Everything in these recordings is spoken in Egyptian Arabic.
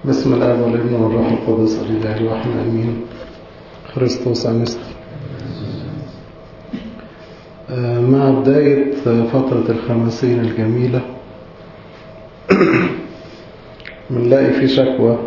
بسم الآب والابن والروح القدس الإله الواحد أمين خريستوس أنست مع بداية فترة الخمسين الجميلة بنلاقي في شكوى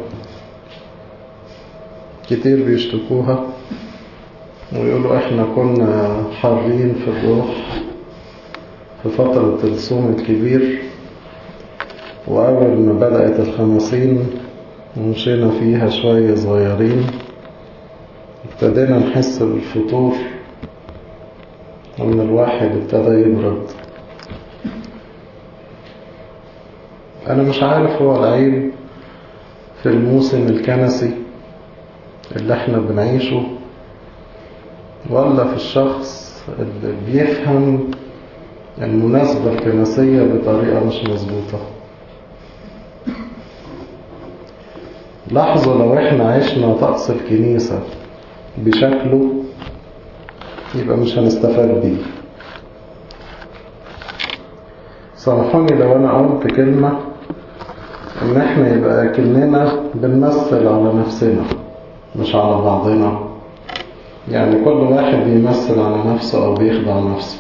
كتير بيشتكوها ويقولوا احنا كنا حارين في الروح في فترة الصوم الكبير وأول ما بدأت الخمسين ومشينا فيها شوية صغيرين ابتدينا نحس بالفطور وإن الواحد ابتدى يبرد أنا مش عارف هو العيب في الموسم الكنسي اللي احنا بنعيشه ولا في الشخص اللي بيفهم المناسبة الكنسية بطريقة مش مظبوطة لاحظوا لو احنا عشنا طقس الكنيسة بشكله يبقى مش هنستفاد بيه سامحوني لو انا قلت كلمة ان احنا يبقى كلنا بنمثل على نفسنا مش على بعضنا يعني كل واحد بيمثل على نفسه او بيخدع نفسه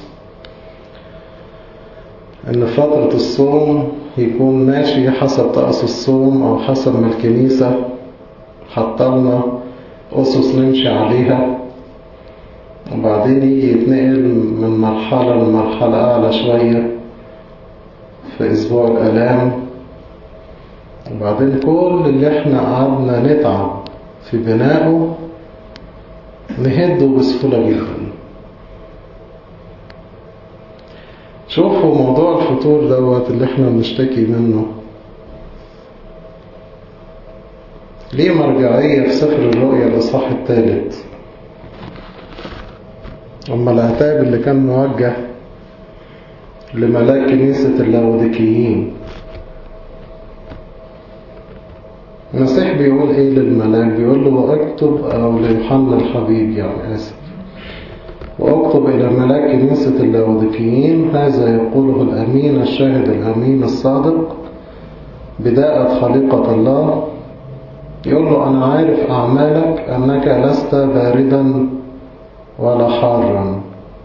ان فترة الصوم يكون ماشي حسب طقس الصوم او حسب ما الكنيسة حطلنا اسس نمشي عليها وبعدين يجي يتنقل من مرحلة لمرحلة اعلى شوية في اسبوع الالام وبعدين كل اللي احنا قعدنا نتعب في بنائه نهده بسهولة جدا شوفوا موضوع الفطور دوت اللي احنا بنشتكي منه ليه مرجعية في سفر الرؤيا الإصحاح الثالث أما العتاب اللي كان موجه لملاك كنيسة اللاوديكيين المسيح بيقول ايه للملاك بيقول له واكتب او ليوحنا الحبيب يعني اسف واكتب الى ملاك كنيسة اللاوديكيين هذا يقوله الامين الشاهد الامين الصادق بداءة خليقة الله يقول له انا عارف اعمالك انك لست باردا ولا حارا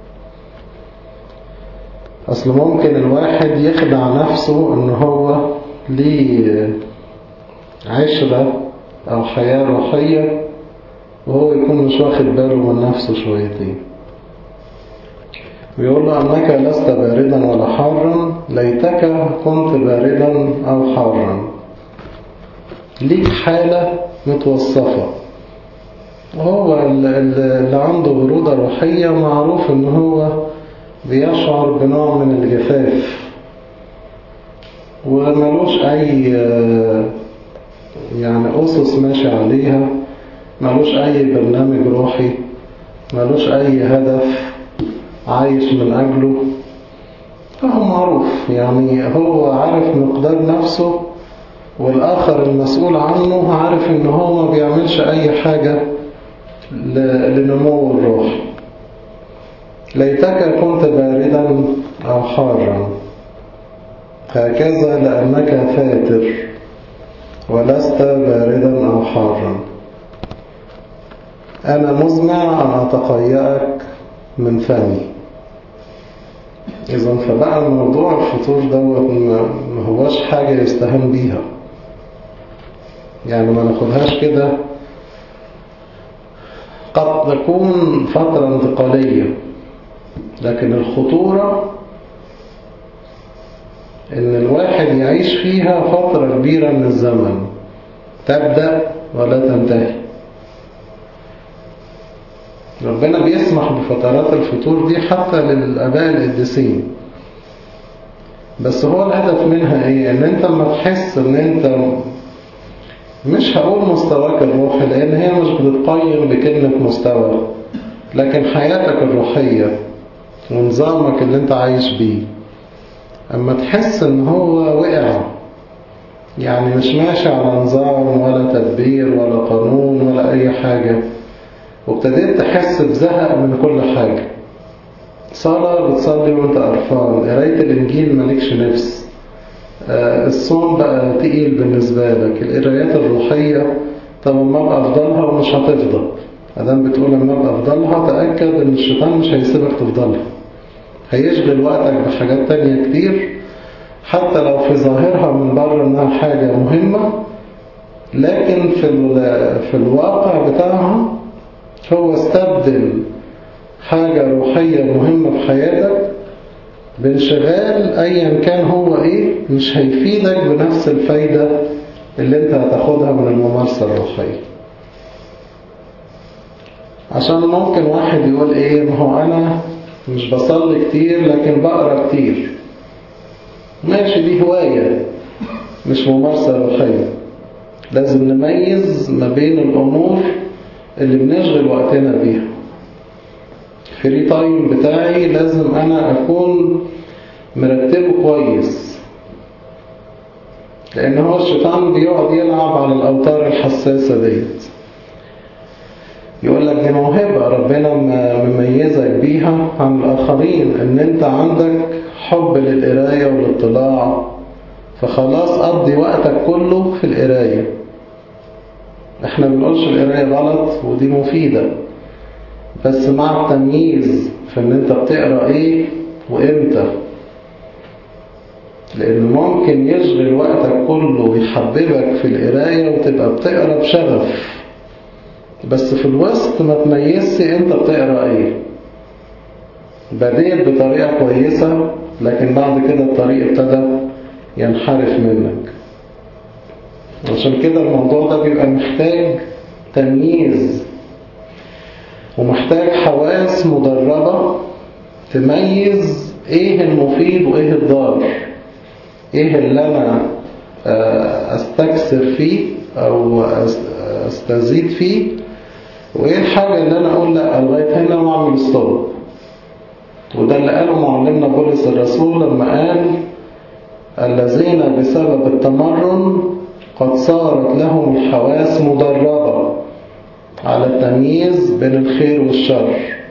اصل ممكن الواحد يخدع نفسه ان هو ليه عشرة أو حياة روحية وهو يكون مش واخد باله من نفسه شويتين ويقول له أنك لست باردا ولا حارا ليتك كنت باردا أو حارا ليك حالة متوصفة هو اللي عنده برودة روحية معروف ان هو بيشعر بنوع من الجفاف وملوش أي يعني أسس ماشي عليها ملوش أي برنامج روحي ملوش أي هدف عايش من أجله فهو معروف يعني هو عارف مقدار نفسه والآخر المسؤول عنه عارف إن هو ما بيعملش أي حاجة لنمو الروح ليتك كنت باردا أو حارا هكذا لأنك فاتر ولست باردا أو حارا أنا مزمع أن أتقيأك من فمي إذا فبقى موضوع الفطور دوت ما هواش حاجة يستهان بيها يعني ما ناخدهاش كده قد تكون فترة انتقالية لكن الخطورة ان الواحد يعيش فيها فترة كبيرة من الزمن تبدأ ولا تنتهي ربنا بيسمح بفترات الفطور دي حتى للآباء القديسين بس هو الهدف منها ايه ان انت لما تحس ان انت مش هقول مستواك الروحي لان هي مش بتتقيم بكلمة مستوى لكن حياتك الروحية ونظامك اللي انت عايش بيه اما تحس ان هو وقع يعني مش ماشي على نظام ولا تدبير ولا قانون ولا اي حاجة وابتديت تحس بزهق من كل حاجة صلاة بتصلي وانت قرفان قراية الانجيل مالكش نفس الصوم بقى تقيل بالنسبة لك القرايات الروحية طب ما ابقى افضلها ومش هتفضل ادام بتقول لما ابقى افضلها تأكد ان الشيطان مش هيسيبك تفضلها هيشغل وقتك بحاجات تانية كتير حتى لو في ظاهرها من بره انها حاجة مهمة لكن في, في الواقع بتاعها هو استبدل حاجة روحية مهمة في حياتك بانشغال ايا كان هو ايه مش هيفيدك بنفس الفايدة اللي انت هتاخدها من الممارسة الروحية عشان ممكن واحد يقول ايه ما هو انا مش بصلي كتير لكن بقرا كتير ماشي دي هواية مش ممارسة روحية لازم نميز ما بين الامور اللي بنشغل وقتنا بيها فري تايم بتاعي لازم انا اكون مرتبه كويس لان هو الشيطان بيقعد يلعب على الاوتار الحساسة ديت يقول لك دي موهبة ربنا مميزك بيها عن الآخرين ان انت عندك حب للقراية والاطلاع فخلاص قضي وقتك كله في القراية احنا بنقولش القراية غلط ودي مفيدة بس مع التمييز في ان انت بتقرأ ايه وامتى لان ممكن يشغل وقتك كله ويحببك في القراية وتبقى بتقرأ بشغف بس في الوسط ما تميزش انت بتقرأ ايه بديت بطريقة كويسة لكن بعد كده الطريق ابتدى ينحرف منك عشان كده الموضوع ده بيبقى محتاج تمييز ومحتاج حواس مدربة تميز ايه المفيد وايه الضار ايه اللي انا استكثر فيه او استزيد فيه وايه الحاجة اللي انا اقول لا لغاية هنا واعمل ستوب وده اللي قاله معلمنا بولس الرسول لما قال الذين بسبب التمرن قد صارت لهم الحواس مدربة على التمييز بين الخير والشر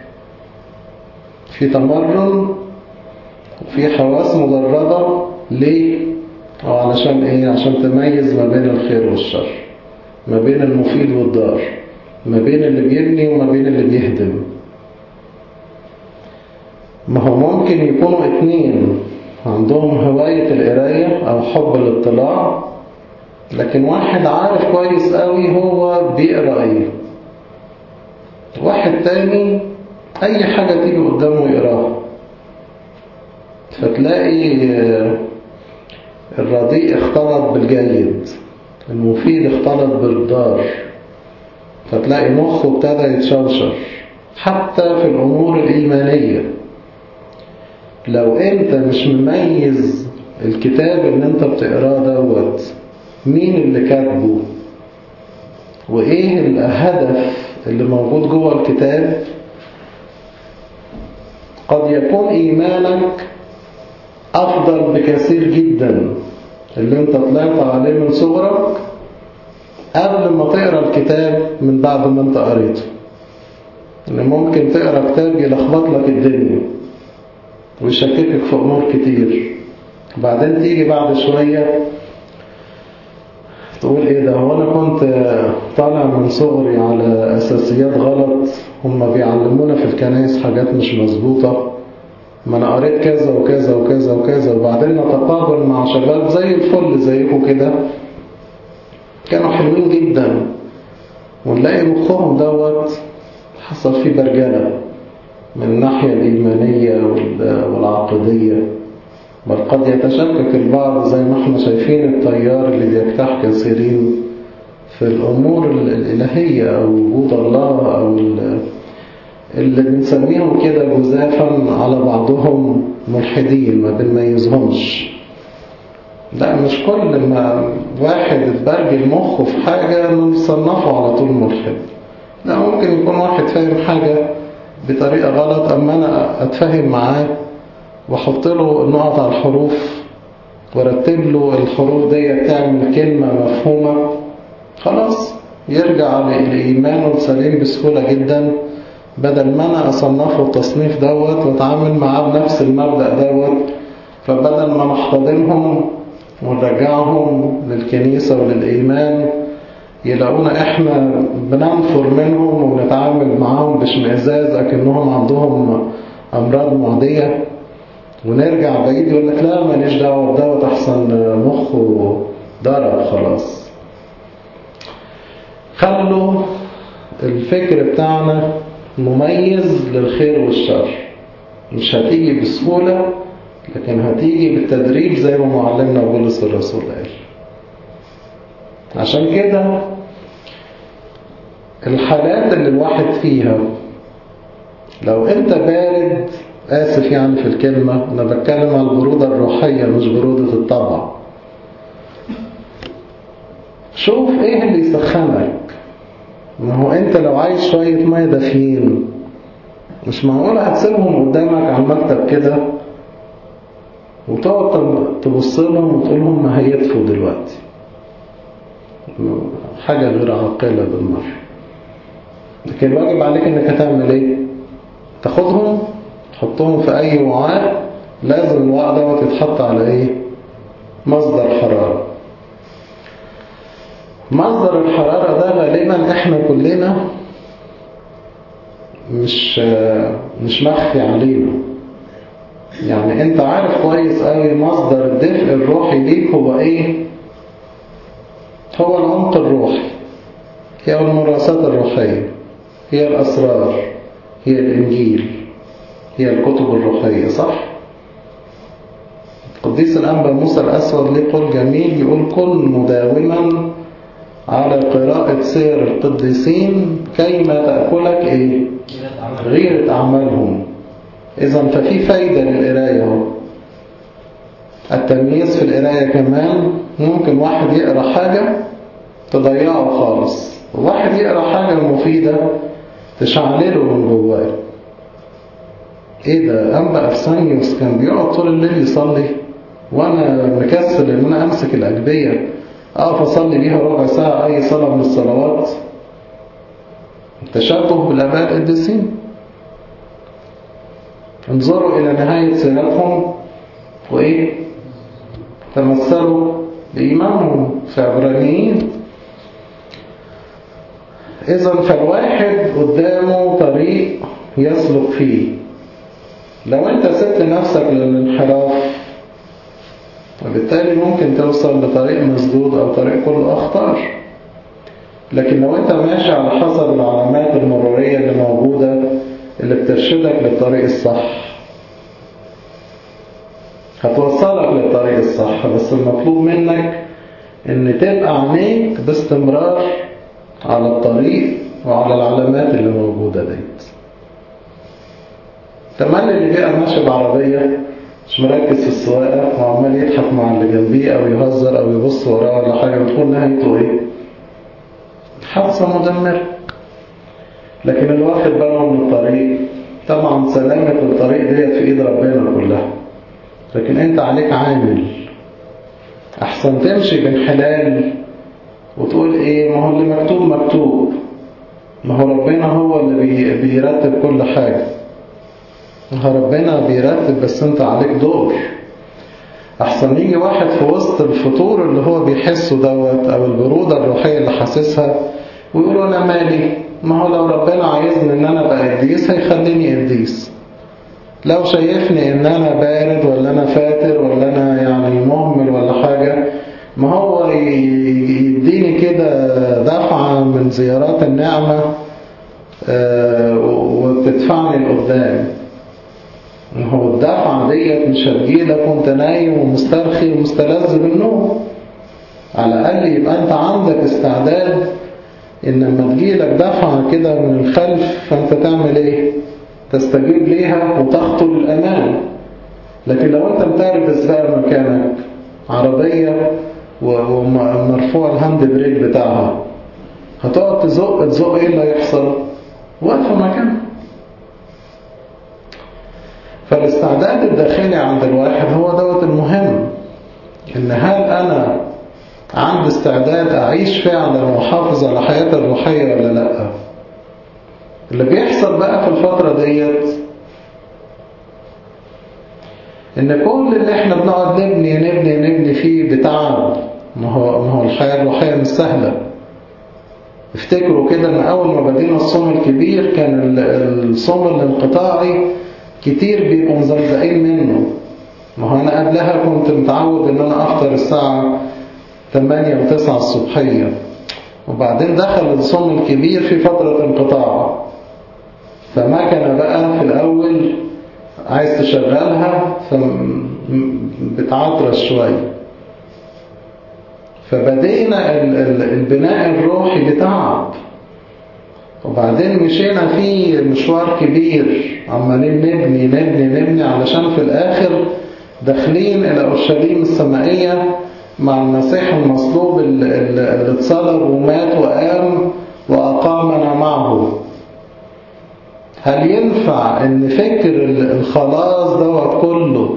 في تمرن وفي حواس مدربة ليه؟ أو علشان إيه؟ عشان تميز ما بين الخير والشر ما بين المفيد والضار ما بين اللي بيبني وما بين اللي بيهدم ما هو ممكن يكونوا اتنين عندهم هواية القراية أو حب الاطلاع لكن واحد عارف كويس قوي هو بيقرأ ايه واحد تاني أي حاجة تيجي قدامه يقراها فتلاقي الرديء اختلط بالجيد المفيد اختلط بالضار فتلاقي مخه ابتدى يتشوشر حتى في الأمور الإيمانية لو انت مش مميز الكتاب اللي انت بتقراه دوت مين اللي كاتبه وايه الهدف اللي موجود جوه الكتاب قد يكون ايمانك افضل بكثير جدا اللي انت طلعت عليه من صغرك قبل ما تقرا الكتاب من بعد ما انت قريته ان ممكن تقرا كتاب يلخبط لك الدنيا ويشككك في امور كتير بعدين تيجي بعد شويه تقول ايه ده هو انا كنت طالع من صغري على اساسيات غلط هم بيعلمونا في الكنائس حاجات مش مظبوطه ما انا قريت كذا وكذا وكذا وكذا وبعدين نتقابل مع شباب زي الفل زيكم كده كانوا حلوين جدا ونلاقي مخهم دوت حصل فيه برجله من الناحية الإيمانية والعقدية بل قد يتشكك البعض زي ما احنا شايفين التيار اللي بيجتاح كثيرين في الأمور الإلهية أو وجود الله أو اللي بنسميهم كده جزافا على بعضهم ملحدين ما بنميزهمش لا مش كل ما واحد اتبرجل مخه في حاجة نصنفه على طول ملحد لا ممكن يكون واحد فاهم حاجة بطريقة غلط أما أنا أتفهم معاه وأحط له النقط على الحروف وارتب له الحروف دي تعمل كلمة مفهومة خلاص يرجع لإيمانه السليم بسهولة جدا بدل ما أنا أصنفه التصنيف دوت وأتعامل معاه بنفس المبدأ دوت فبدل ما نحتضنهم ونرجعهم للكنيسة وللإيمان يلاقونا إحنا بننفر منهم ونتعامل معاهم باشمئزاز أكنهم عندهم أمراض معدية ونرجع بعيد يقول لك لا ماليش دعوة بدوت أحسن مخه ضرب خلاص خلوا الفكر بتاعنا مميز للخير والشر مش هتيجي بسهولة لكن هتيجي بالتدريب زي ما معلمنا بولس الرسول قال عشان كده الحالات اللي الواحد فيها لو انت بارد آسف يعني في الكلمة أنا بتكلم عن البرودة الروحية مش برودة الطبع شوف ايه اللي يسخنك ما هو انت لو عايز شوية مية دافيين مش معقول هتسيبهم قدامك على المكتب كده وتقعد تبص لهم وتقول لهم ما هيدفوا دلوقتي حاجة غير عاقلة بالمرة لكن الواجب عليك انك هتعمل ايه تاخدهم تحطهم في اي وعاء لازم الوعاء دوت يتحط على ايه مصدر حرارة مصدر الحرارة ده غالبا احنا كلنا مش مش مخفي علينا يعني انت عارف كويس قوي مصدر الدفء الروحي ليك هو ايه هو العمق الروحي هي المراسات الروحية هي الأسرار هي الإنجيل هي الكتب الروحية صح؟ قديس الأنبا موسى الأسود ليه قول جميل يقول كن مداوما على قراءة سير القديسين كيما تأكلك إيه؟ غيرة أعمالهم إذا ففي فايدة للقراية التمييز في القراية كمان ممكن واحد يقرأ حاجة تضيعه خالص وواحد يقرأ حاجة مفيدة تشعلله من جواه ايه ده أنبا أفسانيوس كان بيقعد طول الليل يصلي وأنا مكسل إن أنا أمسك الأجبية أقف أصلي بيها ربع ساعة أي صلاة من الصلوات تشبه بالآباء القديسين انظروا إلى نهاية سيرتهم وإيه تمثلوا بإيمانهم في عبرانيين إذا فالواحد قدامه طريق يسلك فيه لو أنت سبت نفسك للانحراف وبالتالي ممكن توصل لطريق مسدود أو طريق كله أخطار لكن لو أنت ماشي على حسب العلامات المرورية اللي موجودة اللي بترشدك للطريق الصح هتوصلك للطريق الصح بس المطلوب منك ان تبقى عينيك باستمرار على الطريق وعلى العلامات اللي موجودة ديت تملي اللي بيبقى ماشي بعربية مش مركز في السواقة وعمال يضحك مع اللي جنبيه او يهزر او يبص وراه ولا حاجة بتكون نهايته ايه حادثة مدمرة لكن الواخد باله من الطريق طبعا سلامة الطريق ديت في ايد ربنا كلها لكن انت عليك عامل احسن تمشي بانحلال وتقول ايه ما هو اللي مكتوب مكتوب ما هو ربنا هو اللي بي بيرتب كل حاجة ما هو ربنا بيرتب بس انت عليك دور احسن يجي واحد في وسط الفطور اللي هو بيحسه دوت او البرودة الروحية اللي حاسسها ويقول انا مالي ما هو لو ربنا عايزني ان انا ابقى قديس هيخليني قديس لو شايفني ان انا بارد ولا انا فاتر ولا انا يعني مهمل ولا حاجة ما هو يديني كده دفعة من زيارات النعمة وتدفعني لقدام ما هو الدفعة ديت مش هتجيلك وانت نايم ومسترخي ومستلذ بالنوم على الأقل يبقى انت عندك استعداد ان لما تجيلك دفعة كده من الخلف فانت تعمل ايه تستجيب ليها وتخطو للأمام لكن لو انت متربس بقى مكانك عربية ومرفوع الهاند بريك بتاعها هتقعد تزق تزق ايه اللي هيحصل واقفة مكانها فالاستعداد الداخلي عند الواحد هو دوت المهم ان هل انا عندي استعداد اعيش فعلا واحافظ على حياتي الروحية ولا لا اللي بيحصل بقى في الفترة ديت ان كل اللي احنا بنقعد نبني نبني نبني فيه بتعب ما هو, ما هو الحياة الروحية مش سهلة افتكروا كده ان اول ما بدينا الصوم الكبير كان الصوم الانقطاعي كتير بيبقوا مزلزقين منه ما هو انا قبلها كنت متعود ان انا افطر الساعة 8 و9 الصبحية وبعدين دخل الصوم الكبير في فترة انقطاع فما كان بقى في الاول عايز تشغلها فبتعطرش شوية فبدينا البناء الروحي بتعب وبعدين مشينا فيه مشوار كبير عمالين نبني نبني نبني علشان في الآخر داخلين إلى أورشليم السمائية مع المسيح المصلوب اللي اتصلب ومات وقام وأقامنا معه هل ينفع ان فكر الخلاص دوت كله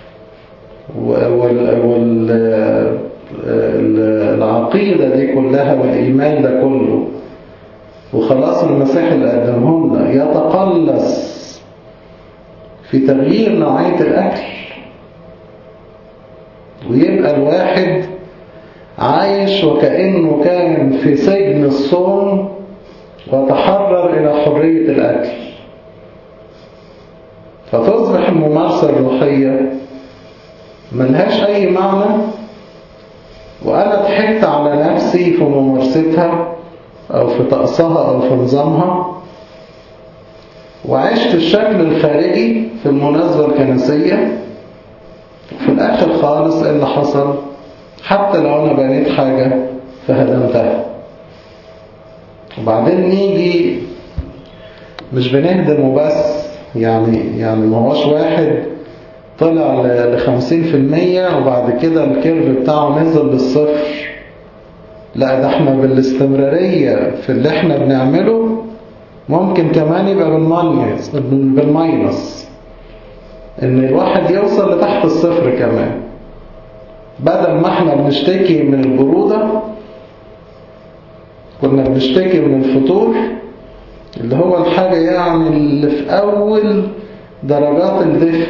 والعقيدة دي كلها والإيمان ده كله وخلاص المسيح اللي قدمه لنا يتقلص في تغيير نوعية الأكل ويبقى الواحد عايش وكأنه كان في سجن الصوم وتحرر إلى حرية الأكل فتصبح الممارسة الروحية ملهاش أي معنى وأنا ضحكت على نفسي في ممارستها أو في طقسها أو في نظامها وعشت الشكل الخارجي في المناسبة الكنسية وفي الآخر خالص اللي حصل حتى لو أنا بنيت حاجة فهدمتها وبعدين نيجي مش بنهدم وبس يعني يعني ما هوش واحد طلع لخمسين في المية وبعد كده الكيرف بتاعه نزل للصفر لا ده احنا بالاستمرارية في اللي احنا بنعمله ممكن كمان يبقى بالماينس بالماينس ان الواحد يوصل لتحت الصفر كمان بدل ما احنا بنشتكي من البرودة كنا بنشتكي من الفطور اللي هو الحاجة يعني اللي في أول درجات الدفء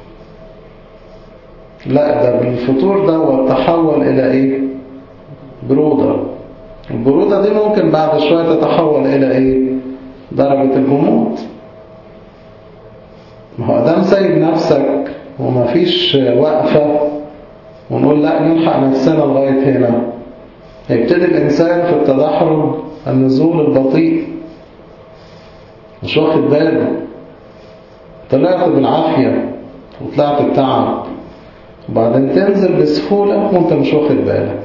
لا ده بالفطور ده وتحول إلى إيه برودة البرودة دي ممكن بعد شوية تتحول إلى إيه درجة الجمود ما هو ده مسيب نفسك وما فيش وقفة ونقول لا نلحق نفسنا لغاية هنا يبتدي الإنسان في التدحرج النزول البطيء مش واخد باله طلعت بالعافية وطلعت بتعب وبعدين تنزل بسهولة وانت مش واخد بالك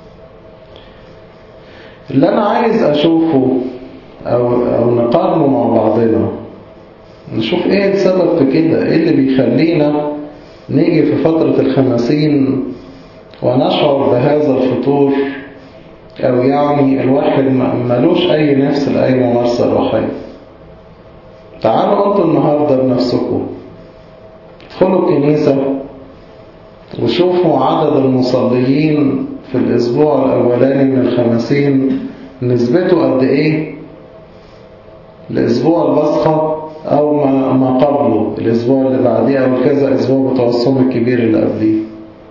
اللي أنا عايز أشوفه أو, أو نقارنه مع بعضنا نشوف إيه السبب في كده إيه اللي بيخلينا نيجي في فترة الخمسين ونشعر بهذا الفطور أو يعني الواحد ملوش أي نفس لأي ممارسة روحية تعالوا أنتوا النهاردة بنفسكم ادخلوا الكنيسة وشوفوا عدد المصليين في الأسبوع الأولاني من الخمسين نسبته قد إيه لأسبوع البصخة أو ما قبله الأسبوع اللي بعديه أو كذا أسبوع بتوع الصوم الكبير اللي قبليه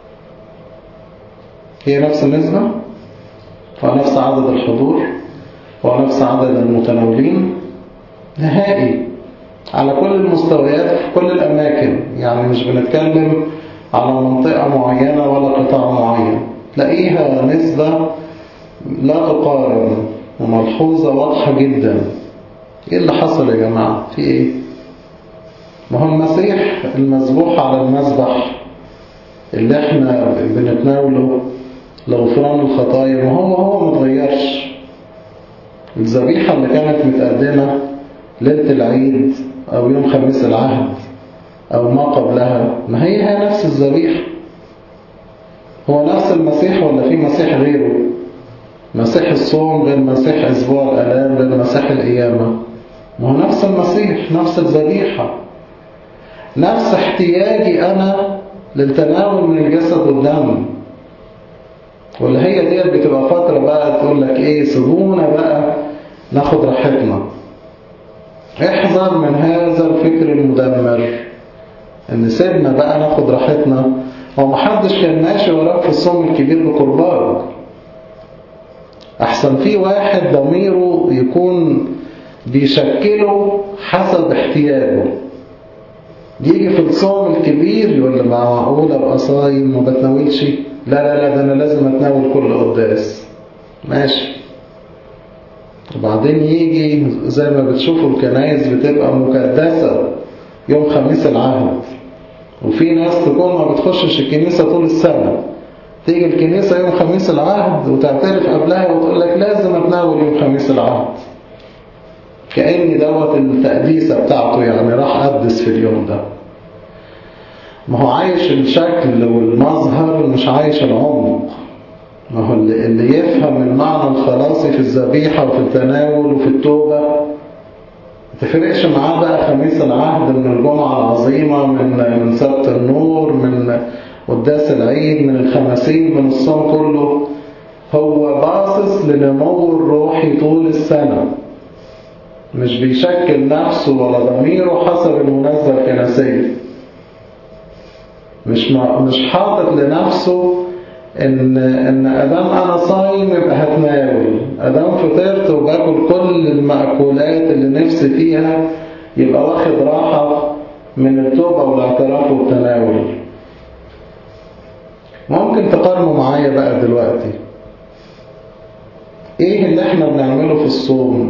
هي نفس النسبة ونفس عدد الحضور ونفس عدد المتناولين نهائي على كل المستويات في كل الأماكن يعني مش بنتكلم على منطقة معينة ولا قطاع معين تلاقيها نسبة لا تقارن وملحوظة واضحة جدا ايه اللي حصل يا جماعة في ايه ما هو المسيح المذبوح على المذبح اللي احنا بنتناوله لغفران الخطايا ما هو هو متغيرش الذبيحة اللي كانت متقدمة ليلة العيد أو يوم خميس العهد أو ما قبلها ما هي هي نفس الذبيحة هو نفس المسيح ولا في مسيح غيره مسيح الصوم غير مسيح أسبوع الألام غير مسيح القيامة ما هو نفس المسيح نفس الذبيحة نفس احتياجي أنا للتناول من الجسد والدم ولا هي ديت بتبقى فترة بقى تقول لك ايه سيبونا بقى ناخد راحتنا احذر من هذا الفكر المدمر ان سيبنا بقى ناخد راحتنا هو محدش كان ماشي وراك في الصوم الكبير بقربان احسن في واحد ضميره يكون بيشكله حسب احتياجه يجي في الصوم الكبير يقول لي معقول ابقى صايم ما بتناولش لا لا لا ده انا لازم اتناول كل قداس ماشي وبعدين يجي زي ما بتشوفوا الكنايس بتبقى مكدسة يوم خميس العهد وفي ناس تكون ما بتخشش الكنيسة طول السنة تيجي الكنيسة يوم خميس العهد وتعترف قبلها وتقول لك لازم اتناول يوم خميس العهد كأن دوت التقديسة بتاعته يعني راح قدس في اليوم ده ما هو عايش الشكل والمظهر مش عايش العمق ما هو اللي, اللي يفهم المعنى الخلاصي في الذبيحة وفي التناول وفي التوبة تفرقش معاه بقى خميس العهد من الجمعة العظيمة من من سبت النور من قداس العيد من الخمسين من الصوم كله هو باصص لنمو الروحي طول السنة مش بيشكل نفسه ولا ضميره حسب المناسبة الكنسية مش مش حاطط لنفسه ان ان ادام انا صايم يبقى هتناول ادام فطرت وباكل كل المأكولات اللي نفسي فيها يبقى واخد راحة من التوبة والاعتراف والتناول ممكن تقارنوا معايا بقى دلوقتي ايه اللي احنا بنعمله في الصوم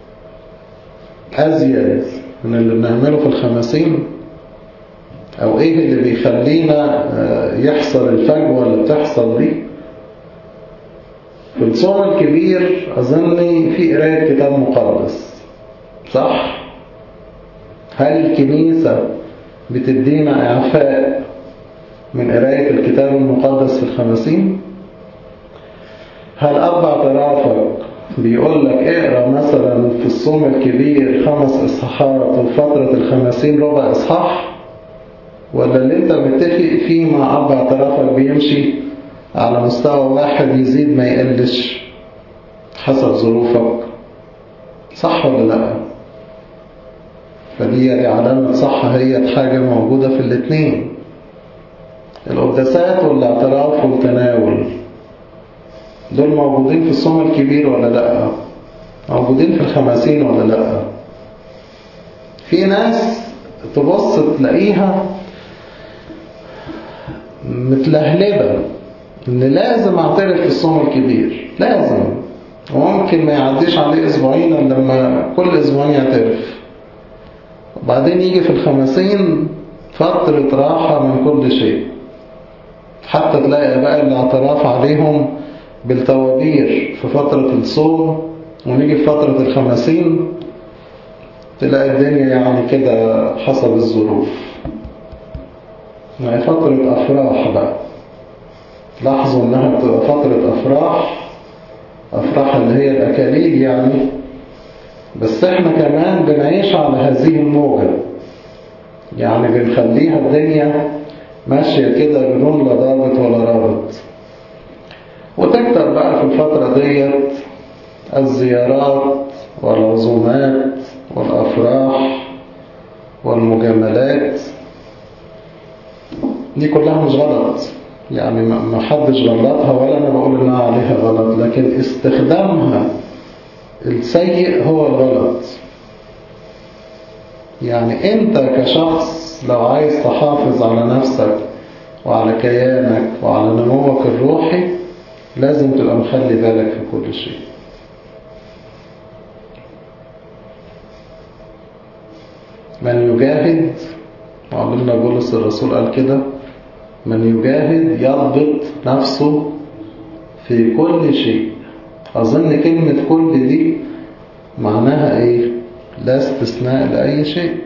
ازيد من اللي بنعمله في الخمسين او ايه اللي بيخلينا يحصل الفجوة اللي بتحصل دي في الصوم الكبير اظن في قراية كتاب مقدس صح هل الكنيسة بتدينا اعفاء من قراية الكتاب المقدس في الخمسين هل أربع اعترافك بيقول لك اقرأ مثلا في الصوم الكبير خمس إصحاحات وفترة الخمسين ربع إصحاح ولا اللي انت متفق فيه مع أربع اعترافك بيمشي على مستوى واحد يزيد ما يقلش حسب ظروفك صح ولا لا فدي دي علامة صح هي حاجة موجودة في الاثنين القداسات والاعتراف والتناول دول موجودين في الصوم الكبير ولا لا موجودين في الخمسين ولا لا في ناس تبص تلاقيها متلهلبة ان لازم اعترف في الصوم الكبير لازم وممكن ما يعديش عليه اسبوعين الا لما كل اسبوعين يعترف وبعدين يجي في الخمسين فترة راحة من كل شيء حتى تلاقي بقى الاعتراف عليهم بالتوابير في فترة الصوم ونيجي في فترة الخمسين تلاقي الدنيا يعني كده حسب الظروف يعني فترة أفراح بقى لاحظوا انها بتبقى فترة أفراح أفراح اللي هي الأكاليل يعني بس احنا كمان بنعيش على هذه الموجة يعني بنخليها الدنيا ماشية كده بدون لا ضابط ولا رابط وتكتر بقى في الفترة ديت الزيارات والعزومات والأفراح والمجاملات دي كلها مش غلط يعني ما حدش غلطها ولا أنا بقول إنها عليها غلط لكن استخدامها السيء هو الغلط يعني أنت كشخص لو عايز تحافظ على نفسك وعلى كيانك وعلى نموك الروحي لازم تبقى مخلي بالك في كل شيء من يجاهد وعلمنا بولس الرسول قال كده من يجاهد يضبط نفسه في كل شيء أظن كلمة كل دي معناها إيه لا استثناء لأي شيء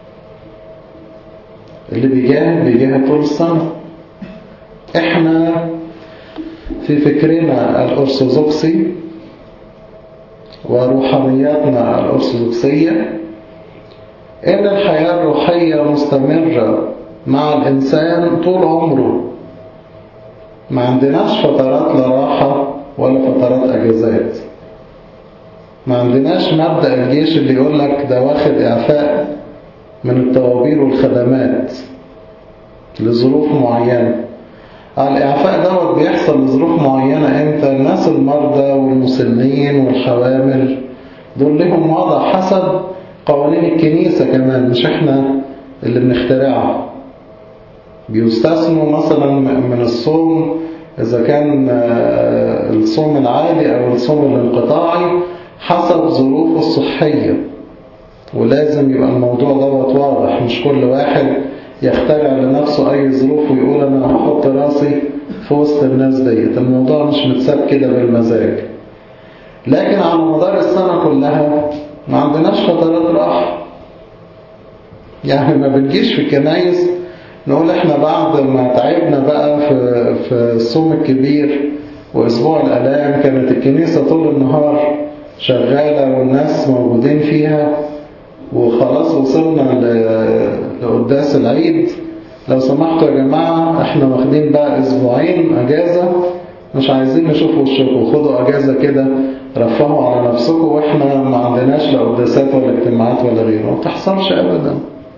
اللي بيجاهد بيجاهد طول السنة إحنا في فكرنا الأرثوذكسي وروحانياتنا الأرثوذكسية إن الحياة الروحية مستمرة مع الإنسان طول عمره ما عندناش فترات لا راحة ولا فترات أجازات ما عندناش مبدأ الجيش اللي يقول لك ده واخد إعفاء من الطوابير والخدمات لظروف معينة الإعفاء دوت بيحصل لظروف معينة امتى الناس المرضى والمسنين والحوامل دول لهم وضع حسب قوانين الكنيسة كمان مش احنا اللي بنخترعها بيستثنوا مثلا من الصوم إذا كان الصوم العادي أو الصوم الانقطاعي حسب ظروفه الصحية ولازم يبقى الموضوع دوت واضح مش كل واحد يخترع لنفسه أي ظروف ويقول أنا هحط راسي في وسط الناس ديت الموضوع مش متساب كده بالمزاج لكن على مدار السنة كلها ما عندناش فترات راحة يعني ما بنجيش في الكنايس نقول احنا بعد ما تعبنا بقى في, في الصوم الكبير واسبوع الالام كانت الكنيسة طول النهار شغالة والناس موجودين فيها وخلاص وصلنا لقداس العيد لو سمحتوا يا جماعة احنا واخدين بقى اسبوعين اجازة مش عايزين نشوف وشكم خدوا اجازة كده رفهوا على نفسكم واحنا ما عندناش لا قداسات ولا اجتماعات ولا غيره ما بتحصلش ابدا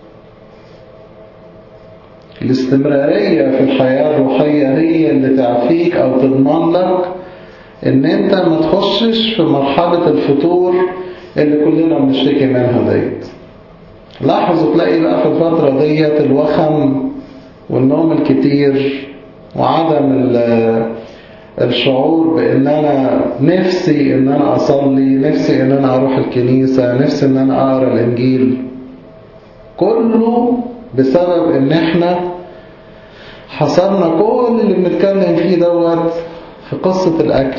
الاستمرارية في الحياة الروحية هي اللي تعفيك او تضمن لك ان انت ما تخشش في مرحلة الفتور اللي كلنا بنشتكي منها ديت لاحظوا تلاقي بقى في الفترة ديت الوخم والنوم الكتير وعدم الشعور بان انا نفسي ان انا اصلي نفسي ان انا اروح الكنيسة نفسي ان انا اقرا الانجيل كله بسبب ان احنا حصرنا كل اللي بنتكلم فيه دوت في قصة الاكل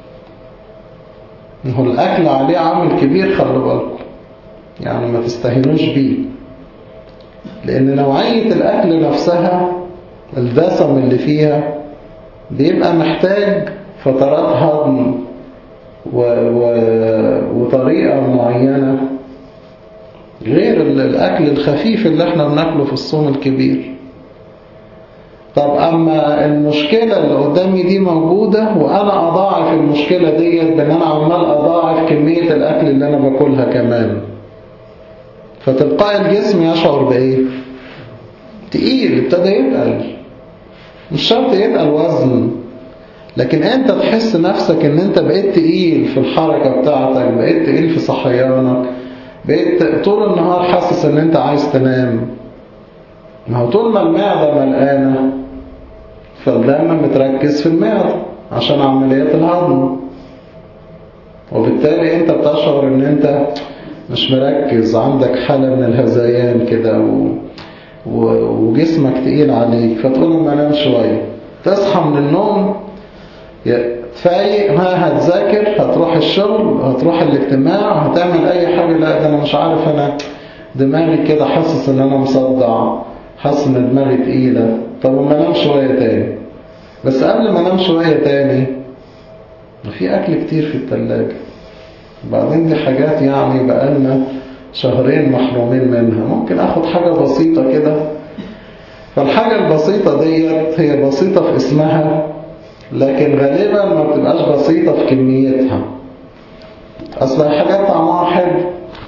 هو الاكل عليه عامل كبير خلي بالكم يعني ما تستهينوش بيه لان نوعية الاكل نفسها الدسم اللي فيها بيبقى محتاج فترات هضم و... و... وطريقة معينة غير الأكل الخفيف اللي احنا بناكله في الصوم الكبير طب أما المشكلة اللي قدامي دي موجودة وأنا أضاعف المشكلة ديت بأن أنا عمال أضاعف كمية الأكل اللي أنا باكلها كمان فتلقائي الجسم يشعر بإيه؟ تقيل ابتدى يتقل مش شرط يتقل وزن لكن انت تحس نفسك ان انت بقيت تقيل في الحركة بتاعتك بقيت تقيل في صحيانك بقيت طول النهار حاسس ان انت عايز تنام ما هو طول ما المعدة ملقانة فالدم متركز في المعدة عشان عمليات الهضم وبالتالي انت بتشعر ان انت مش مركز عندك حالة من الهذيان كده و... و... وجسمك تقيل عليك فتقول لما انام شوية تصحى من النوم فايق ها هتذاكر هتروح الشغل هتروح الاجتماع هتعمل اي حاجة لا ده انا مش عارف انا دماغي كده حاسس ان انا مصدع حاسس ان دماغي تقيلة طب ما انام شوية تاني بس قبل ما انام شوية تاني في اكل كتير في التلاجة وبعدين دي حاجات يعني بقالنا شهرين محرومين منها ممكن اخد حاجة بسيطة كده فالحاجة البسيطة ديت هي بسيطة في اسمها لكن غالبا ما بتبقاش بسيطة في كميتها أصل حاجات طعمها حلو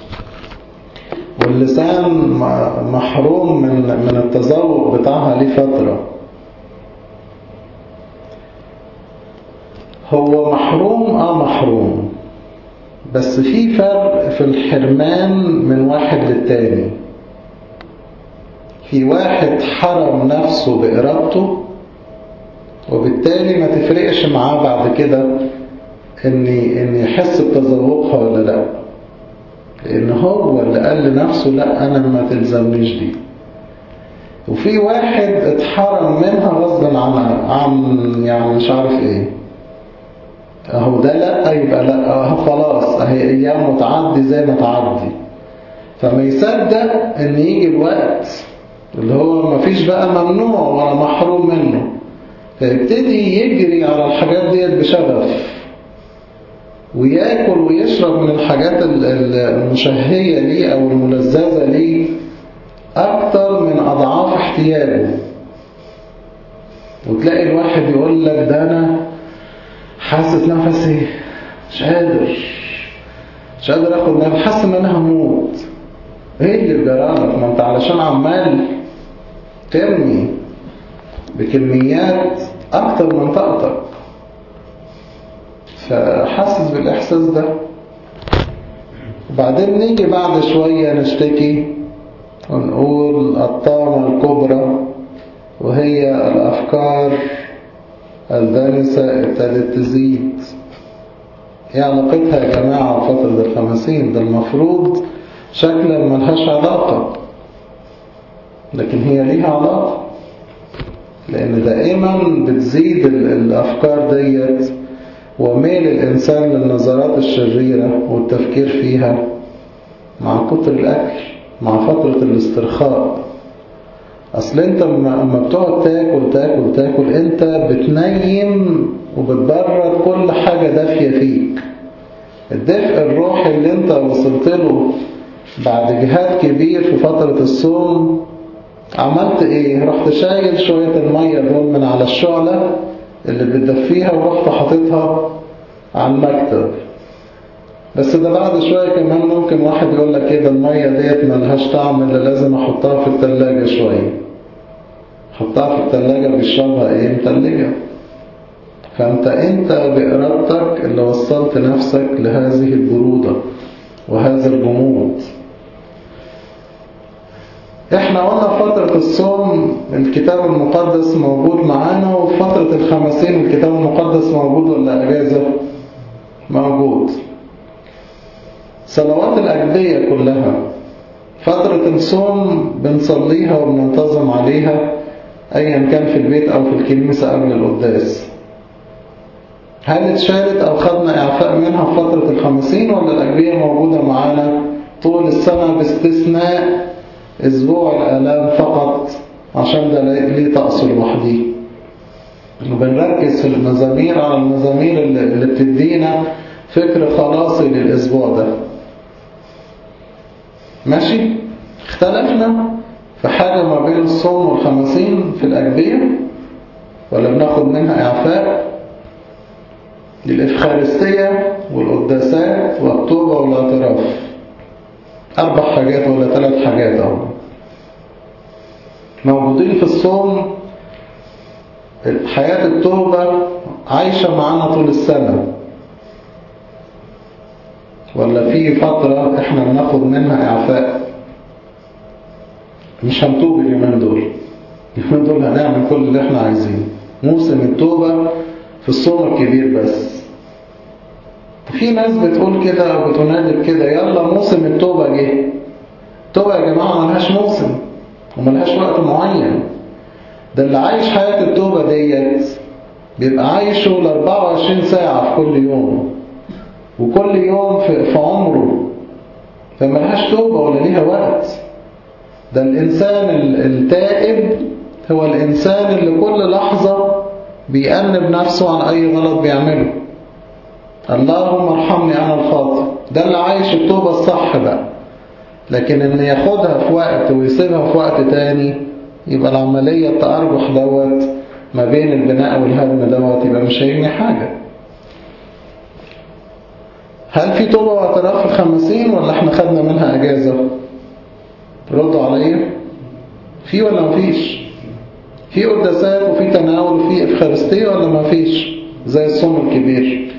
واللسان محروم من من التذوق بتاعها ليه فترة هو محروم اه محروم بس في فرق في الحرمان من واحد للتاني في واحد حرم نفسه بإرادته وبالتالي ما تفرقش معاه بعد كده ان ان يحس بتذوقها ولا لا لان هو اللي قال لنفسه لا انا ما تلزمنيش دي وفي واحد اتحرم منها غصب عن عن يعني مش عارف ايه اهو ده لا يبقى لا اهو خلاص اهي ايام متعدي زي ما تعدي فما يصدق ان يجي الوقت اللي هو ما فيش بقى ممنوع ولا محروم منه فيبتدي يجري على الحاجات ديت بشغف وياكل ويشرب من الحاجات المشهية ليه أو الملذذة ليه أكتر من أضعاف احتياجه وتلاقي الواحد يقول لك ده أنا حاسس نفسي مش قادر مش قادر اخد نفس حاسس ان انا هموت ايه اللي جرالك ما انت علشان عمال ترمي بكميات أكتر من طاقتك فحاسس بالإحساس ده وبعدين نيجي بعد شوية نشتكي ونقول الطامة الكبرى وهي الأفكار الدنسة ابتدت تزيد ايه علاقتها يا جماعة فترة الخمسين ده المفروض شكلا ملهاش علاقة لكن هي ليها علاقة لأن دائما بتزيد الأفكار ديت وميل الإنسان للنظرات الشريرة والتفكير فيها مع كتر الأكل مع فترة الاسترخاء أصل أنت لما بتقعد تاكل تاكل تاكل أنت بتنيم وبتبرد كل حاجة دافية فيك الدفء الروحي اللي أنت وصلت له بعد جهاد كبير في فترة الصوم عملت ايه رحت شايل شوية المية دول من على الشعلة اللي بتدفيها ورحت حاططها على المكتب بس ده بعد شوية كمان ممكن واحد يقول لك ايه ده المية ديت ملهاش طعم اللي لازم احطها في التلاجة شوية حطها في التلاجة بيشربها ايه متلجة فانت انت بإرادتك اللي وصلت نفسك لهذه البرودة وهذا الجمود احنا قلنا فترة الصوم الكتاب المقدس موجود معانا وفي فترة الخمسين الكتاب المقدس موجود ولا اجازة موجود صلوات الأجدية كلها فترة الصوم بنصليها وبننتظم عليها أيا كان في البيت أو في الكنيسة قبل القداس هل اتشالت أو خدنا إعفاء منها في فترة الخمسين ولا الأجدية موجودة معانا طول السنة باستثناء أسبوع الآلام فقط عشان ده ليه طقس لوحده وبنركز في المزامير على المزامير اللي بتدينا فكر خلاصي للأسبوع ده ماشي اختلفنا في حاجة ما بين الصوم والخمسين في الأجبية ولا بناخد منها إعفاء للإفخارستية والقداسات والتوبة والاعتراف أربع حاجات ولا ثلاث حاجات أهو موجودين في الصوم حياة التوبة عايشة معانا طول السنة ولا في فترة احنا بناخد منها اعفاء مش هنتوب اليومين دول اليومين دول هنعمل كل اللي احنا عايزينه موسم التوبة في الصوم الكبير بس في ناس بتقول كده او بتنادي كده يلا موسم التوبة جه التوبة يا جماعة ملهاش موسم وملهاش وقت معين ده اللي عايش حياة التوبة ديت بيبقى عايشه ل 24 ساعة في كل يوم وكل يوم في عمره فملهاش توبة ولا ليها وقت ده الإنسان التائب هو الإنسان اللي كل لحظة بيأنب نفسه عن أي غلط بيعمله اللهم ارحمني أنا الخاطئ ده اللي عايش التوبة الصح بقى لكن إن ياخدها في وقت ويسيبها في وقت تاني يبقى العملية التأرجح دوت ما بين البناء والهدم دوت يبقى مش هيبني حاجة هل في توبة واعتراف في الخمسين ولا احنا خدنا منها اجازة ردوا عليا في ولا مفيش في قداسات وفي تناول وفي افخارستية ولا مفيش زي الصوم الكبير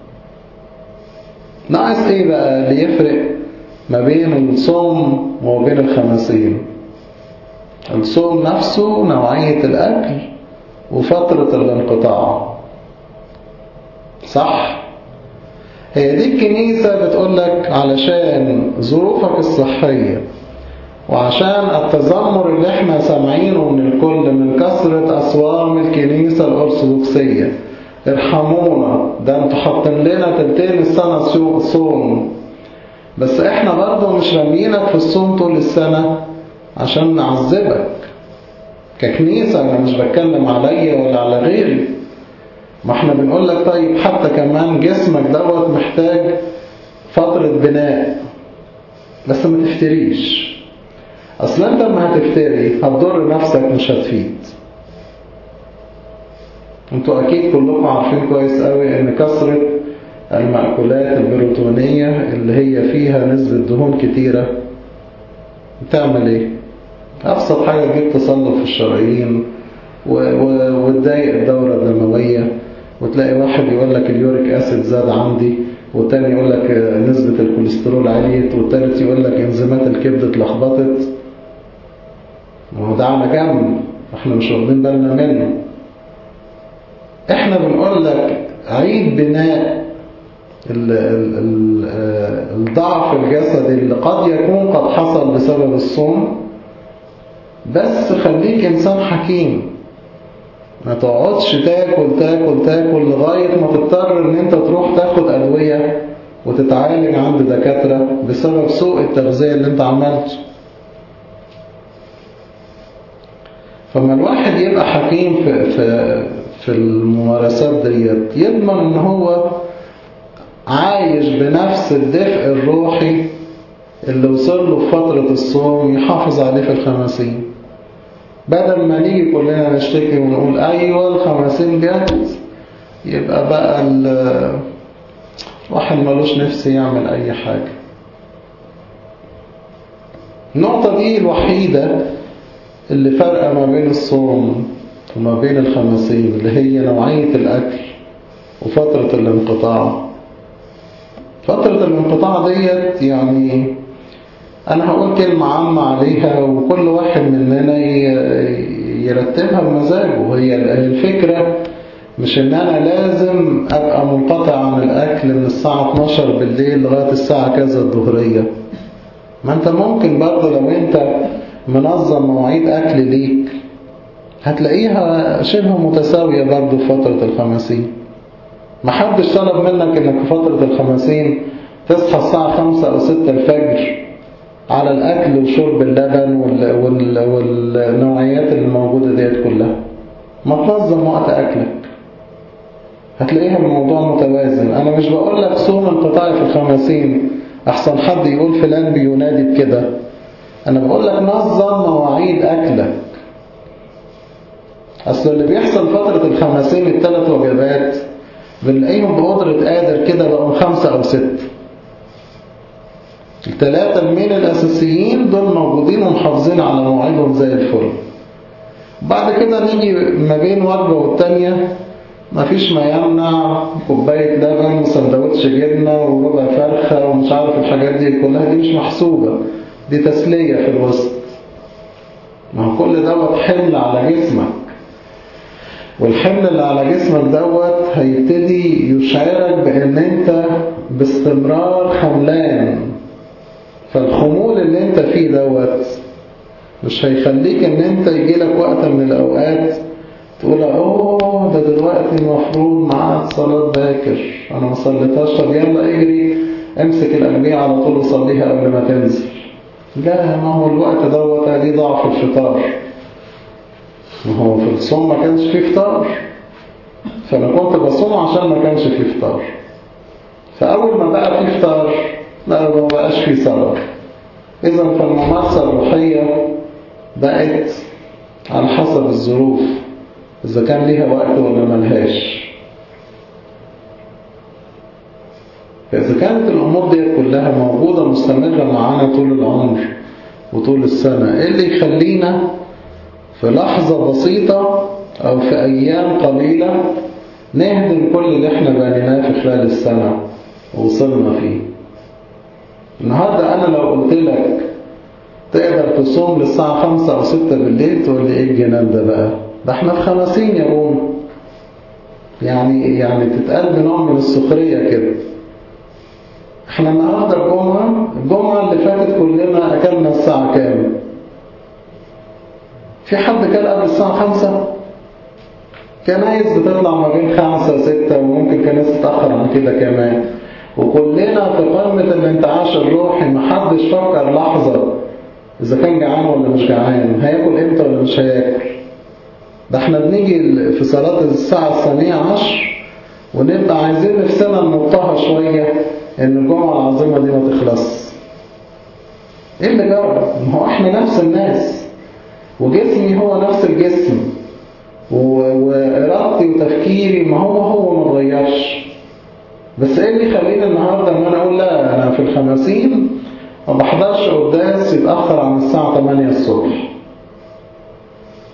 ناقص ايه بقى اللي يفرق ما بين الصوم وبين الخمسين الصوم نفسه نوعية الأكل وفترة الانقطاع صح؟ هي دي الكنيسة بتقول لك علشان ظروفك الصحية وعشان التذمر اللي احنا سامعينه من الكل من كثرة أصوام الكنيسة الأرثوذكسية ارحمونا ده انتوا حاطين لنا تلتين السنة صوم بس احنا برضه مش رامينك في الصوم طول السنة عشان نعذبك ككنيسة انا مش بتكلم عليا ولا على غيري ما احنا بنقول لك طيب حتى كمان جسمك دوت محتاج فترة بناء بس ما تفتريش اصلا انت لما هتفتري هتضر نفسك مش هتفيد انتوا اكيد كلكم عارفين كويس قوي ان كثرة المأكولات البروتونية اللي هي فيها نسبة دهون كتيرة بتعمل ايه ابسط حاجة تجيب تصلب في الشرايين وتضايق الدورة الدموية وتلاقي واحد يقول لك اليوريك أسيد زاد عندي والتاني يقول لك نسبة الكوليسترول عليت والتالت يقول لك انزيمات الكبد اتلخبطت ما هو ده على جنب احنا مش واخدين بالنا منه احنا بنقول لك عيد بناء ال ال ال الضعف الجسدي اللي قد يكون قد حصل بسبب الصوم بس خليك انسان حكيم ما تقعدش تاكل تاكل تاكل لغاية ما تضطر ان انت تروح تاخد ادوية وتتعالج عند دكاترة بسبب سوء التغذية اللي انت عملته فما الواحد يبقى حكيم في, في, في الممارسات ديت يضمن ان هو عايش بنفس الدفء الروحي اللي وصل له في فترة الصوم يحافظ عليه في الخمسين بدل ما نيجي كلنا نشتكي ونقول أيوة الخمسين جت يبقى بقى الواحد ملوش نفس يعمل أي حاجة النقطة دي الوحيدة اللي فرقة ما بين الصوم وما بين الخمسين اللي هي نوعية الأكل وفترة الانقطاع فترة الانقطاع ديت يعني أنا هقول كلمة عامة عليها وكل واحد مننا يرتبها بمزاجه هي الفكرة مش إن أنا لازم أبقى منقطع عن الأكل من الساعة 12 بالليل لغاية الساعة كذا الظهرية ما أنت ممكن برضه لو أنت منظم مواعيد أكل ليك هتلاقيها شبه متساوية برضه في فترة الخمسين محدش طلب منك انك في فترة الخمسين تصحى الساعة خمسة او ستة الفجر على الاكل وشرب اللبن وال... وال... والنوعيات اللي موجودة ديت كلها ما تنظم وقت اكلك هتلاقيها الموضوع متوازن انا مش بقول لك صوم انقطاعي في الخمسين احسن حد يقول فلان بينادي بكده انا بقول لك نظم مواعيد اكلك اصل اللي بيحصل فترة الخمسين الثلاث وجبات بنلاقيهم بقدرة قادر كده بقوا خمسة أو ستة الثلاثة المين الأساسيين دول موجودين ومحافظين على مواعيدهم زي الفل بعد كده نيجي ما بين وجبة والتانية مفيش ما يمنع كوباية لبن وسندوتش جبنة وربع فرخة ومش عارف الحاجات دي كلها دي مش محسوبة دي تسلية في الوسط ما هو كل دوت حمل على جسمك والحمل اللي على جسمك دوت هيبتدي يشعرك بان انت باستمرار حملان فالخمول اللي انت فيه دوت مش هيخليك ان انت يجيلك وقت من الاوقات تقول اوه ده دلوقتي المفروض معاد صلاة باكر انا ما صليتهاش طب يلا اجري امسك الانبياء على طول وصليها قبل ما تنزل لا ما هو الوقت دوت دي ضعف الفطار ما هو في الصوم ما كانش فيه فطار فأنا كنت بصوم عشان ما كانش فيه فطار فأول ما بقى فيه فطار لا ما بقاش فيه صلاة إذا فالممارسة الروحية بقت على حسب الظروف إذا كان ليها وقت ولا ملهاش فإذا كانت الأمور دي كلها موجودة مستمرة معانا طول العمر وطول السنة إيه اللي يخلينا في لحظة بسيطة أو في أيام قليلة نهدم كل اللي احنا بنيناه في خلال السنة ووصلنا فيه النهاردة أنا لو قلت لك تقدر تصوم للساعة خمسة أو ستة بالليل تقول لي إيه الجنان ده بقى ده احنا في خمسين يا روم يعني يعني تتقال بنوع من السخرية كده احنا النهاردة الجمعة الجمعة اللي فاتت كلنا أكلنا الساعة كام في حد كان قبل الساعة خمسة كنايس بتطلع ما بين خمسة وستة وممكن كنايس تتأخر عن كده كمان وكلنا في قمة الانتعاش الروحي محدش فكر لحظة إذا كان جعان ولا مش جعان هياكل إمتى ولا مش هياكل ده احنا بنيجي في صلاة الساعة الثانية عشر ونبقى عايزين نفسنا نمطها شوية إن الجمعة العظيمة دي ما تخلص إيه اللي جرى؟ ما هو احنا نفس الناس وجسمي هو نفس الجسم وإرادتي وتفكيري ما هو هو ما اتغيرش بس ايه اللي يخليني النهاردة ان انا اقول لا انا في الخمسين ما بحضرش قداس يتأخر عن الساعة 8 الصبح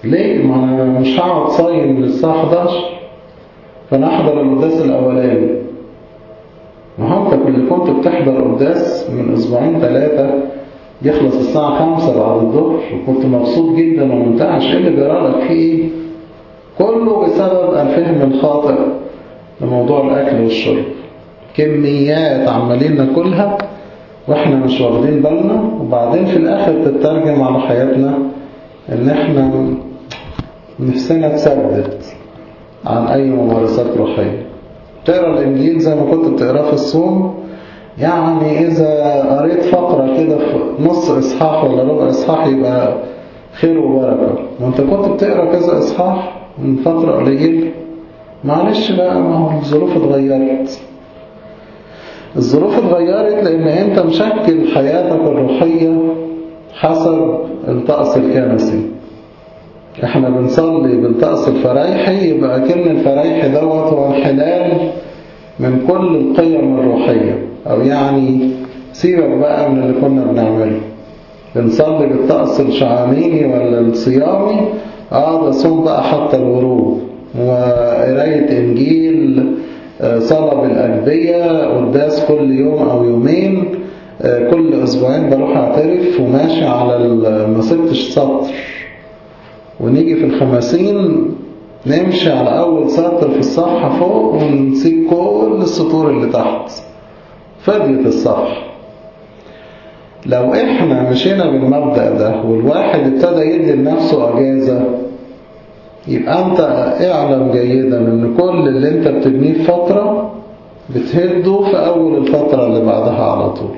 ليه؟ ما أنا مش هقعد صايم للساعة 11 فأنا أحضر القداس الأولاني ما هو أنت اللي كنت بتحضر قداس من أسبوعين ثلاثة يخلص الساعة خمسة بعد الظهر وكنت مبسوط جدا ومنتعش ايه اللي جرالك فيه ايه؟ كله بسبب الفهم الخاطئ لموضوع الأكل والشرب كميات عمالين ناكلها واحنا مش واخدين بالنا وبعدين في الآخر تترجم على حياتنا ان احنا نفسنا تسدد عن أي ممارسات روحية تقرأ الإنجيل زي ما كنت بتقراه في الصوم يعني إذا قريت فقرة كده في نص إصحاح ولا ربع إصحاح يبقى خير وبركة وانت كنت بتقرأ كذا إصحاح من فترة قليلة معلش بقى ما هو الظروف اتغيرت الظروف اتغيرت لأن أنت مشكل حياتك الروحية حسب الطقس الكنسي احنا بنصلي بالطقس الفرايحي يبقى كلمة الفرايحي دوت هو انحلال من كل القيم الروحية أو يعني سيبك بقى من اللي كنا بنعمله بنصلي بالطقس الشعانيني ولا الصيامي اه ده صوم بقى حتى الغروب وقراية إنجيل صلاة بالأجبية قداس كل يوم أو يومين كل أسبوعين بروح أعترف وماشي على ما سبتش سطر ونيجي في الخمسين نمشي على أول سطر في الصفحة فوق ونسيب كل السطور اللي تحت فضية الصفحة لو احنا مشينا بالمبدأ ده والواحد ابتدى يدي لنفسه أجازة يبقى أنت اعلم جيدا أن كل اللي أنت بتبنيه في فترة بتهده في أول الفترة اللي بعدها على طول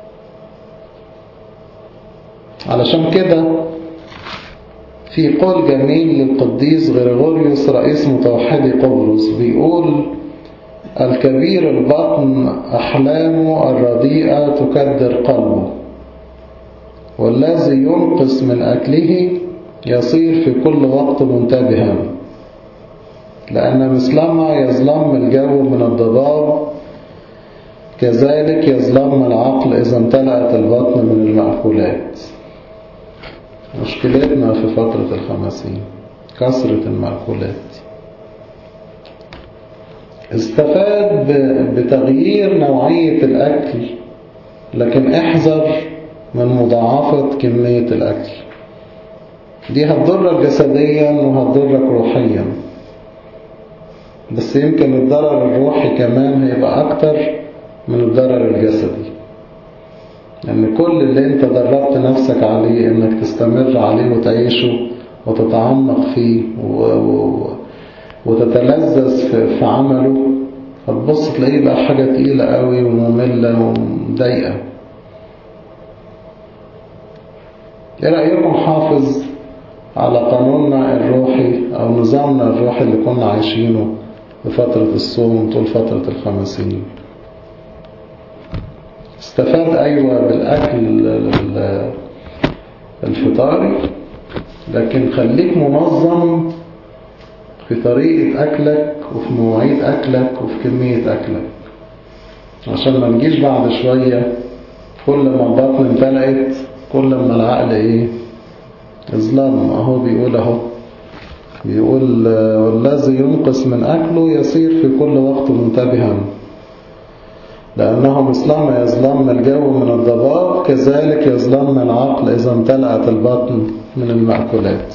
علشان كده في قول جميل للقديس غريغوريوس رئيس متوحدي قبرص بيقول الكبير البطن أحلامه الرديئة تكدر قلبه والذي ينقص من أكله يصير في كل وقت منتبها لأن مثلما يظلم الجو من الضباب كذلك يظلم العقل إذا امتلأت البطن من المأكولات مشكلتنا في فترة الخمسين كثرة المأكولات استفاد بتغيير نوعية الأكل لكن احذر من مضاعفة كمية الأكل دي هتضرك جسديا وهتضرك روحيا بس يمكن الضرر الروحي كمان هيبقى أكتر من الضرر الجسدي لأن كل اللي انت دربت نفسك عليه انك تستمر عليه وتعيشه وتتعمق فيه و... و... وتتلذذ في... في عمله هتبص تلاقيه بقى حاجة تقيلة قوي ومملة ومضايقة ايه رأيكم حافظ على قانوننا الروحي او نظامنا الروحي اللي كنا عايشينه بفترة الصوم طول فترة الخمسين استفاد أيوة بالأكل الفطاري لكن خليك منظم في طريقة أكلك وفي مواعيد أكلك وفي كمية أكلك عشان ما نجيش بعد شوية كل ما البطن امتلأت كل ما العقل ايه ظلم اهو بيقول اهو بيقول والذي ينقص من أكله يصير في كل وقت منتبها لأنه مثلما يظلم الجو من الضباب كذلك يظلم العقل إذا امتلأت البطن من المأكولات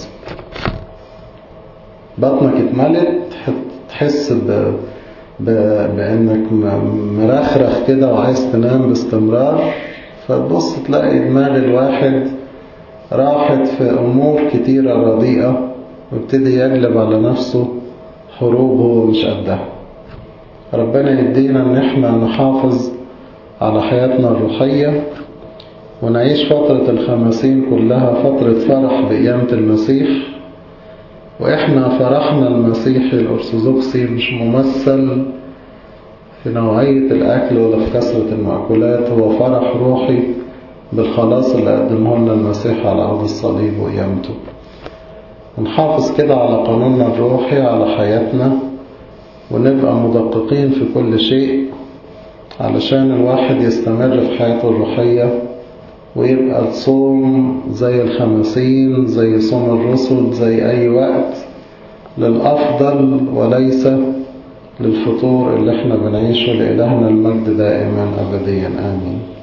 بطنك اتملت تحس ب... ب... بأنك مرخرخ كده وعايز تنام باستمرار فتبص تلاقي دماغ الواحد راحت في أمور كتيرة رديئة وابتدي يجلب على نفسه حروب هو مش قدها ربنا يدينا ان احنا نحافظ على حياتنا الروحية ونعيش فترة الخمسين كلها فترة فرح بقيامة المسيح وإحنا فرحنا المسيحي الأرثوذكسي مش ممثل في نوعية الأكل ولا في كثرة المأكولات هو فرح روحي بالخلاص اللي قدمه لنا المسيح على عود الصليب وقيامته ونحافظ كده على قانوننا الروحي على حياتنا ونبقى مدققين في كل شيء علشان الواحد يستمر في حياته الروحية ويبقى الصوم زي الخمسين زي صوم الرسل زي أي وقت للأفضل وليس للفطور اللي احنا بنعيشه لإلهنا المجد دائما أبديا آمين